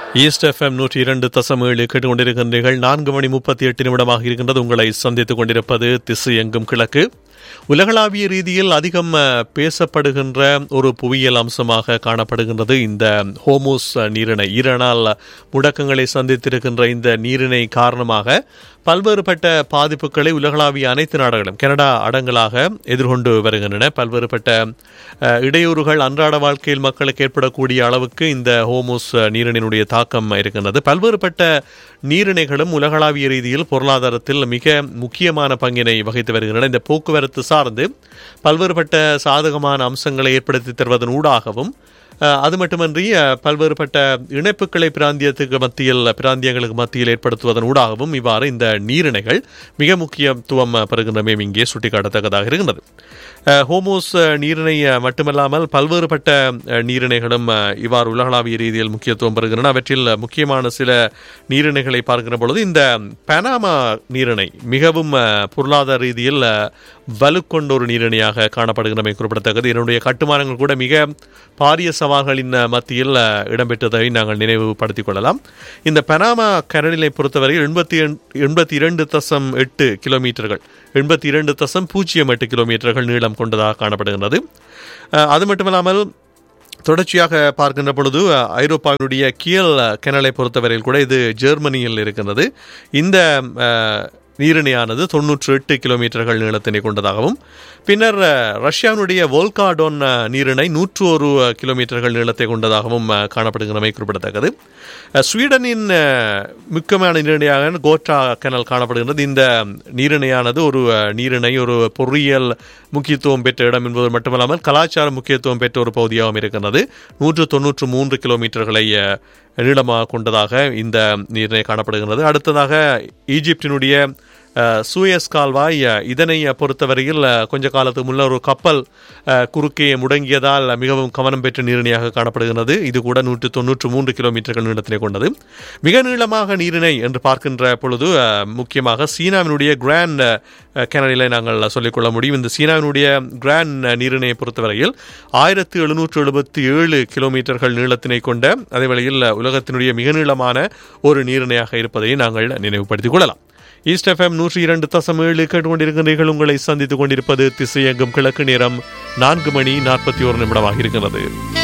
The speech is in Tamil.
ஈஸ்ட் எஃப்எம் நூற்றி இரண்டு தசம் ஏழு கேட்டுக்கொண்டிருக்கின்றீர்கள் நான்கு மணி முப்பத்தி எட்டு நிமிடமாக இருக்கின்றது உங்களை சந்தித்துக் கொண்டிருப்பது திசு எங்கும் கிழக்கு உலகளாவிய ரீதியில் அதிகம் அஹ், பேசப்படுகின்ற ஒரு புவியியல் அம்சமாக காணப்படுகின்றது இந்த ஹோமோஸ் நீரிணை ஈரனால் முடக்கங்களை சந்தித்திருக்கின்ற இந்த நீரிணை காரணமாக பல்வேறுபட்ட பாதிப்புகளை உலகளாவிய அனைத்து நாடுகளும் கனடா அடங்கலாக எதிர்கொண்டு வருகின்றன பல்வேறுபட்ட அஹ், இடையூறுகள் அன்றாட வாழ்க்கையில் மக்களுக்கு ஏற்படக்கூடிய அளவுக்கு இந்த ஹோமோஸ் நீரிணையினுடைய தாக்கம் இருக்கின்றது பல்வேறுபட்ட நீரிணைகளும் உலகளாவிய ரீதியில் பொருளாதாரத்தில் மிக முக்கியமான பங்கினை வகித்து வருகின்றன இந்த போக்குவரத்து சார்ந்து பல்வேறுபட்ட சாதகமான அம்சங்களை ஏற்படுத்தி தருவதன் ஊடாகவும் அஹ், அது மட்டுமன்றி அஹ், பல்வேறுபட்ட இணைப்புகளை பிராந்தியத்துக்கு மத்தியில் பிராந்தியங்களுக்கு மத்தியில் ஏற்படுத்துவதன் ஊடாகவும் இவ்வாறு இந்த நீரிணைகள் மிக முக்கியத்துவம் அஹ், பெறுகின்றமே இங்கே சுட்டிக்காட்டத்தக்கதாக இருக்கின்றது அஹ், ஹோமோஸ் அஹ், நீரிணை அஹ், மட்டுமல்லாமல் பல்வேறுபட்ட அஹ், நீரிணைகளும் அஹ், இவ்வாறு உலகளாவிய ரீதியில் முக்கியத்துவம் பெறுகின்றன அவற்றில் முக்கியமான சில நீரிணைகளை பார்க்கிற பொழுது இந்த பனாமா நீரிணை மிகவும் அஹ், பொருளாதார ரீதியில் அஹ், வலுக்கொண்ட ஒரு நீரிணையாக காணப்படுகின்றமை குறிப்பிடத்தக்கது இதனுடைய கட்டுமானங்கள் கூட மிக பாரிய சவால்களின் அஹ், மத்தியில் அஹ், இடம்பெற்றதை நாங்கள் நினைவுபடுத்திக் கொள்ளலாம் இந்த பனாமா கரணிலை பொறுத்தவரை எண்பத்தி எண்பத்தி இரண்டு தசம் எட்டு கிலோமீட்டர்கள் எண்பத்தி இரண்டு தசம் பூஜ்ஜியம் எட்டு கிலோமீட்டர்கள் நீளம் கொண்டதாக காணப்படுகின்றது அஹ், அது மட்டுமல்லாமல் தொடர்ச்சியாக பார்க்கின்ற பொழுது அஹ், ஐரோப்பாவினுடைய கியல் கெனலை பொறுத்தவரையில் கூட இது ஜெர்மனியில் இருக்கின்றது இந்த அஹ், நீரிணையானது தொன்னூற்று எட்டு கிலோமீட்டர்கள் நீளத்தினை கொண்டதாகவும் பின்னர் அஹ், ரஷ்யாவினுடைய வோல்காடோன் அஹ், நீரிணை நூற்று ஒரு அஹ், கிலோமீட்டர்கள் நீளத்தை கொண்டதாகவும் அஹ், காணப்படுகின்றமை குறிப்பிடத்தக்கது அஹ், ஸ்வீடனின் அஹ், முக்கியமான நீரிணையாக கோட்ரா கெனல் காணப்படுகின்றது இந்த நீரிணையானது ஒரு அஹ், நீரிணை ஒரு பொறியியல் முக்கியத்துவம் பெற்ற இடம் என்பது மட்டுமல்லாமல் கலாச்சார முக்கியத்துவம் பெற்ற ஒரு பகுதியாகவும் இருக்கின்றது நூற்று தொன்னூற்று மூன்று கிலோமீட்டர்களை அஹ், நீளமாக கொண்டதாக இந்த நீரிணை காணப்படுகின்றது அடுத்ததாக ஈஜிப்டினுடைய அஹ், சூயஸ் கால்வாய் அஹ், இதனை பொறுத்தவரையில் அஹ், கொஞ்ச காலத்துக்கு முன்னர் ஒரு கப்பல் அஹ், குறுக்கே முடங்கியதால் மிகவும் கவனம் பெற்ற நீரிணையாக காணப்படுகிறது இது கூட நூற்று தொன்னூற்று மூன்று கிலோமீட்டர்கள் நீளத்தினை கொண்டது மிக நீளமாக நீரிணை என்று பார்க்கின்ற பொழுது அஹ், முக்கியமாக சீனாவினுடைய கிராண்ட் கேனலிலை நாங்கள் சொல்லிக்கொள்ள முடியும் இந்த சீனாவினுடைய கிராண்ட் நீரிணையை பொறுத்தவரையில் ஆயிரத்தி எழுநூற்று எழுபத்தி ஏழு கிலோமீட்டர்கள் நீளத்தினை கொண்ட அதே வேளையில் உலகத்தினுடைய மிக நீளமான ஒரு நீரிணையாக இருப்பதை நாங்கள் நினைவுபடுத்திக் கொள்ளலாம் ஈஸ்ட் எஃப்எம் நூற்றி இரண்டு தசம் ஏழு கேட்டுக்கொண்டிருக்கிறீர்கள் உங்களை சந்தித்துக் கொண்டிருப்பது திசையங்கும் கிழக்கு நேரம் நான்கு மணி நாற்பத்தி ஒரு நிமிடமாக இருக்கிறது